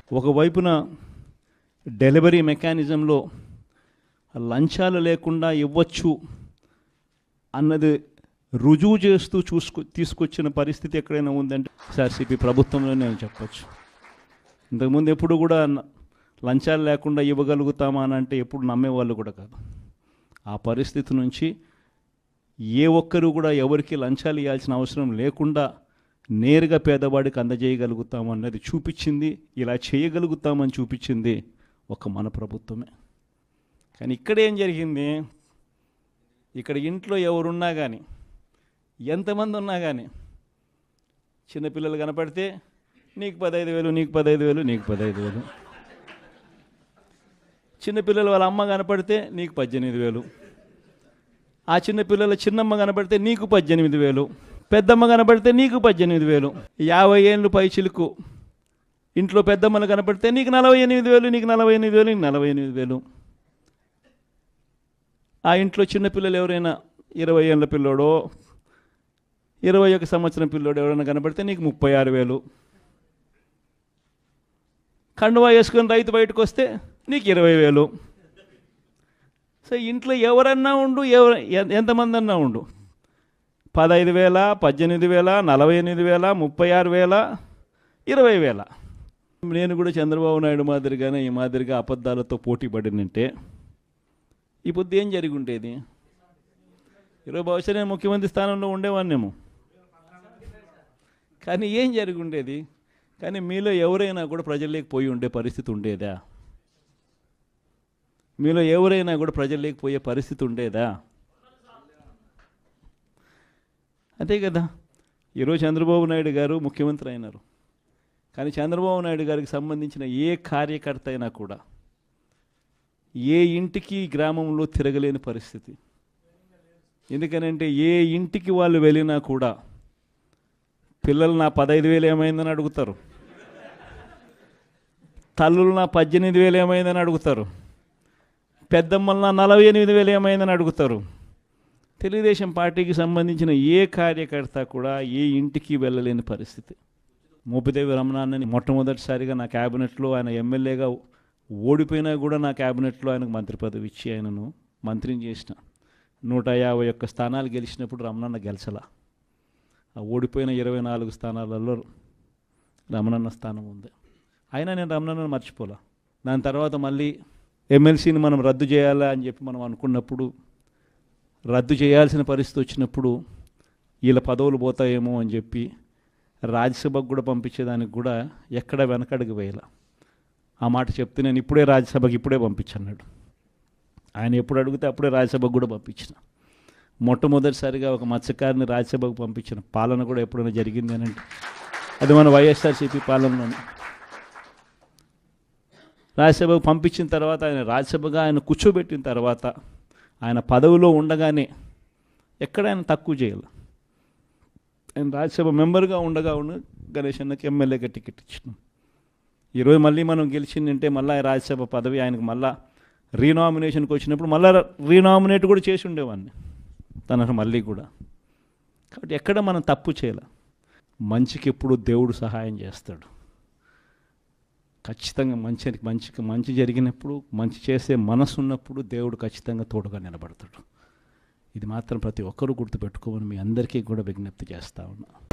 ఒకవైపున డెలివరీ మెకానిజంలో లంచాలు లేకుండా ఇవ్వచ్చు అన్నది రుజువు చేస్తూ చూసుకు తీసుకొచ్చిన పరిస్థితి ఎక్కడైనా ఉందంటే ఎస్ఆర్సీపీ ప్రభుత్వంలో నేను చెప్పచ్చు ఇంతకుముందు ఎప్పుడు కూడా న- లంచాలు లేకుండా ఇవ్వగలుగుతామా అని అంటే ఎప్పుడు నమ్మేవాళ్ళు కూడా కాదు ఆ పరిస్థితి నుంచి ఏ ఒక్కరు కూడా ఎవరికి లంచాలు ఇవ్వాల్సిన అవసరం లేకుండా నేరుగా పేదవాడికి అందజేయగలుగుతాం అన్నది చూపించింది ఇలా చేయగలుగుతామని చూపించింది ఒక మన ప్రభుత్వమే కానీ ఇక్కడ ఏం జరిగింది ఇక్కడ ఇంట్లో ఎవరున్నా కానీ ఎంతమంది ఉన్నా కానీ చిన్నపిల్లలు కనపడితే నీకు పదహైదు వేలు నీకు పదహైదు వేలు నీకు పదహైదు వేలు చిన్నపిల్లలు వాళ్ళ అమ్మ కనపడితే నీకు పద్దెనిమిది వేలు ఆ చిన్న పిల్లల చిన్నమ్మ కనబడితే నీకు పద్దెనిమిది వేలు పెద్దమ్మ కనబడితే నీకు పద్దెనిమిది వేలు యాభై ఏళ్ళు పై చిలుకు ఇంట్లో పెద్దమ్మలు కనపడితే నీకు నలభై ఎనిమిది వేలు నీకు నలభై ఎనిమిది వేలు నీకు నలభై ఎనిమిది వేలు ఆ ఇంట్లో చిన్నపిల్లలు ఎవరైనా ఇరవై ఏళ్ళ పిల్లోడో ఇరవై ఒక సంవత్సరం పిల్లోడు ఎవరైనా కనబడితే నీకు ముప్పై ఆరు వేలు కండువా వేసుకొని రైతు బయటకు వస్తే నీకు ఇరవై వేలు సో ఇంట్లో ఎవరన్నా ఉండు ఎవరు ఎ- ఎంతమంది అన్నా ఉండు పదహైదు వేల పద్దెనిమిది వేల నలభై ఎనిమిది వేల ముప్పై ఆరు వేల ఇరవై వేల నేను కూడా చంద్రబాబు నాయుడు మాదిరిగానే ఈ మాదిరిగా అబద్ధాలతో పోటీ పడినంటే ఈ పొద్దు ఏం జరిగి ఉండేది ఈరోజు బహుశా నేను ముఖ్యమంత్రి స్థానంలో ఉండేవాన్నేమో కానీ ఏం జరిగి ఉండేది కానీ మీలో ఎవరైనా కూడా ప్రజల్లోకి పోయి ఉండే పరిస్థితి ఉండేదా మీలో ఎవరైనా కూడా ప్రజల్లోకి పోయే పరిస్థితి ఉండేదా అంతే కదా ఈరోజు చంద్రబాబు నాయుడు గారు ముఖ్యమంత్రి అయినారు కానీ చంద్రబాబు నాయుడు గారికి సంబంధించిన ఏ కార్యకర్త అయినా కూడా ఏ ఇంటికి గ్రామంలో తిరగలేని పరిస్థితి ఎందుకనంటే ఏ ఇంటికి వాళ్ళు వెళ్ళినా కూడా పిల్లలు నా పదహైదు వేలు ఏమైందని అడుగుతారు తల్లులు నా పద్దెనిమిది వేలు ఏమైందని అడుగుతారు పెద్దమ్మల నా నలభై ఎనిమిది వేలు ఏమైందని అడుగుతారు తెలుగుదేశం పార్టీకి సంబంధించిన ఏ కార్యకర్త కూడా ఏ ఇంటికి వెళ్ళలేని పరిస్థితి మోపిదేవి రమణాన్నని మొట్టమొదటిసారిగా నా క్యాబినెట్లో ఆయన ఎమ్మెల్యేగా ఓడిపోయినా కూడా నా క్యాబినెట్లో ఆయనకు మంత్రి పదవి ఇచ్చి ఆయనను మంత్రిని చేసిన నూట యాభై ఒక్క స్థానాలు గెలిచినప్పుడు రమణన్న గెలిచలా ఆ ఓడిపోయిన ఇరవై నాలుగు స్థానాలలో రమణన్న స్థానం ఉంది అయినా నేను రమణన్నను మర్చిపోలా దాని తర్వాత మళ్ళీ ఎమ్మెల్సీని మనం రద్దు చేయాలా అని చెప్పి మనం అనుకున్నప్పుడు రద్దు చేయాల్సిన పరిస్థితి వచ్చినప్పుడు వీళ్ళ పదవులు పోతాయేమో అని చెప్పి రాజ్యసభకు కూడా పంపించేదానికి కూడా ఎక్కడ వెనకడుగు వేయాల ఆ మాట చెప్తే నేను ఇప్పుడే రాజ్యసభకి ఇప్పుడే పంపించన్నాడు ఆయన ఎప్పుడు అడిగితే అప్పుడే రాజ్యసభకు కూడా పంపించిన మొట్టమొదటిసారిగా ఒక మత్స్యకారిని రాజ్యసభకు పంపించిన పాలన కూడా ఎప్పుడైనా జరిగింది అని అంటే అది మన వైఎస్ఆర్సీపీ పాలనలోనే రాజ్యసభకు పంపించిన తర్వాత ఆయన రాజ్యసభగా ఆయన కూర్చోబెట్టిన తర్వాత ఆయన పదవిలో ఉండగానే ఎక్కడ ఆయన తక్కువ చేయాలి ఆయన రాజ్యసభ మెంబర్గా ఉండగా ఉండి గణేష్ అన్నకి ఎమ్మెల్యేగా టికెట్ ఇచ్చినాం ఈరోజు మళ్ళీ మనం గెలిచిందంటే మళ్ళీ ఆ రాజ్యసభ పదవి ఆయనకు మళ్ళా రీనామినేషన్కి వచ్చినప్పుడు మళ్ళీ రీనామినేట్ కూడా చేసి ఉండేవాడిని తనకు మళ్ళీ కూడా కాబట్టి ఎక్కడ మనం తప్పు చేయాలి మంచికి ఎప్పుడు దేవుడు సహాయం చేస్తాడు ఖచ్చితంగా మంచి మంచికి మంచి జరిగినప్పుడు మంచి చేసే మనసు ఉన్నప్పుడు దేవుడు ఖచ్చితంగా తోడుగా నిలబడతాడు ఇది మాత్రం ప్రతి ఒక్కరూ గుర్తుపెట్టుకోమని మీ అందరికీ కూడా విజ్ఞప్తి చేస్తా ఉన్నా